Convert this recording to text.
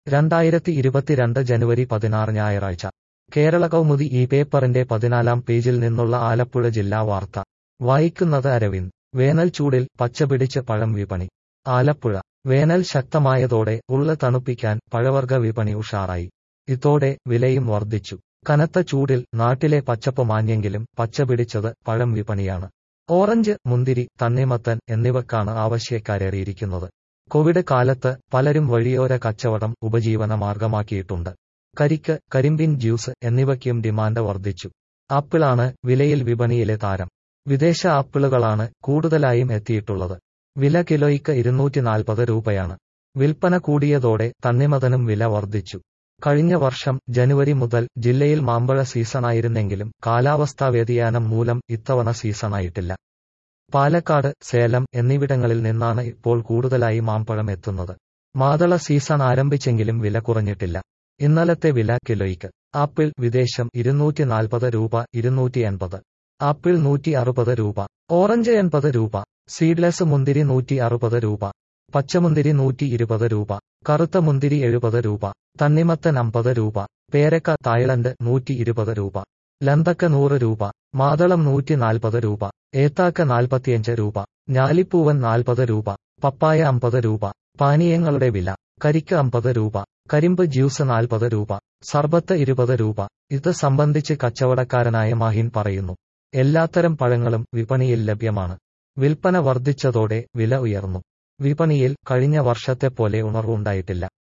രണ്ടായിരത്തി ഇരുപത്തിരണ്ട് ജനുവരി പതിനാറ് ഞായറാഴ്ച കേരള കൗമുദി ഈ പേപ്പറിന്റെ പതിനാലാം പേജിൽ നിന്നുള്ള ആലപ്പുഴ ജില്ലാ വാർത്ത വായിക്കുന്നത് അരവിന്ദ് വേനൽ ചൂടിൽ പച്ചപിടിച്ച് പഴം വിപണി ആലപ്പുഴ വേനൽ ശക്തമായതോടെ ഉള്ള തണുപ്പിക്കാൻ പഴവർഗ വിപണി ഉഷാറായി ഇതോടെ വിലയും വർദ്ധിച്ചു കനത്ത ചൂടിൽ നാട്ടിലെ പച്ചപ്പ് മാഞ്ഞെങ്കിലും പച്ചപിടിച്ചത് പഴം വിപണിയാണ് ഓറഞ്ച് മുന്തിരി തണ്ണിമത്തൻ എന്നിവക്കാണ് ആവശ്യക്കാരേറിയിരിക്കുന്നത് കോവിഡ് കാലത്ത് പലരും വഴിയോര കച്ചവടം ഉപജീവന മാർഗമാക്കിയിട്ടുണ്ട് കരിക്ക് കരിമ്പിൻ ജ്യൂസ് എന്നിവയ്ക്കും ഡിമാൻഡ് വർദ്ധിച്ചു ആപ്പിളാണ് വിലയിൽ വിപണിയിലെ താരം വിദേശ ആപ്പിളുകളാണ് കൂടുതലായും എത്തിയിട്ടുള്ളത് വില കിലോയ്ക്ക് ഇരുന്നൂറ്റി നാൽപ്പത് രൂപയാണ് വിൽപ്പന കൂടിയതോടെ തണ്ണിമതനും വില വർദ്ധിച്ചു കഴിഞ്ഞ വർഷം ജനുവരി മുതൽ ജില്ലയിൽ മാമ്പഴ സീസണായിരുന്നെങ്കിലും കാലാവസ്ഥാ വ്യതിയാനം മൂലം ഇത്തവണ സീസണായിട്ടില്ല പാലക്കാട് സേലം എന്നിവിടങ്ങളിൽ നിന്നാണ് ഇപ്പോൾ കൂടുതലായി മാമ്പഴം എത്തുന്നത് മാതള സീസൺ ആരംഭിച്ചെങ്കിലും വില കുറഞ്ഞിട്ടില്ല ഇന്നലത്തെ വില കിലോയ്ക്ക് ആപ്പിൾ വിദേശം ഇരുന്നൂറ്റി നാൽപ്പത് രൂപ ഇരുന്നൂറ്റി എൺപത് ആപ്പിൾ നൂറ്റി അറുപത് രൂപ ഓറഞ്ച് എൺപത് രൂപ സീഡ്ലെസ് മുന്തിരി നൂറ്റി അറുപത് രൂപ പച്ചമുന്തിരി നൂറ്റി ഇരുപത് രൂപ കറുത്ത മുന്തിരി എഴുപത് രൂപ തണ്ണിമത്തൻ അമ്പത് രൂപ പേരക്ക തായ്ലൻഡ് നൂറ്റി ഇരുപത് രൂപ ലന്തക്ക നൂറ് രൂപ മാതളം നൂറ്റി നാൽപ്പത് രൂപ ഏത്താക്ക നാൽപ്പത്തിയഞ്ച് രൂപ ഞാലിപ്പൂവൻ നാൽപ്പത് രൂപ പപ്പായ അമ്പത് രൂപ പാനീയങ്ങളുടെ വില കരിക്ക് അമ്പത് രൂപ കരിമ്പ് ജ്യൂസ് നാൽപ്പത് രൂപ സർബത്ത് ഇരുപത് രൂപ ഇത് സംബന്ധിച്ച് കച്ചവടക്കാരനായ മാഹിൻ പറയുന്നു എല്ലാത്തരം പഴങ്ങളും വിപണിയിൽ ലഭ്യമാണ് വിൽപ്പന വർദ്ധിച്ചതോടെ വില ഉയർന്നു വിപണിയിൽ കഴിഞ്ഞ വർഷത്തെ പോലെ ഉണർവുണ്ടായിട്ടില്ല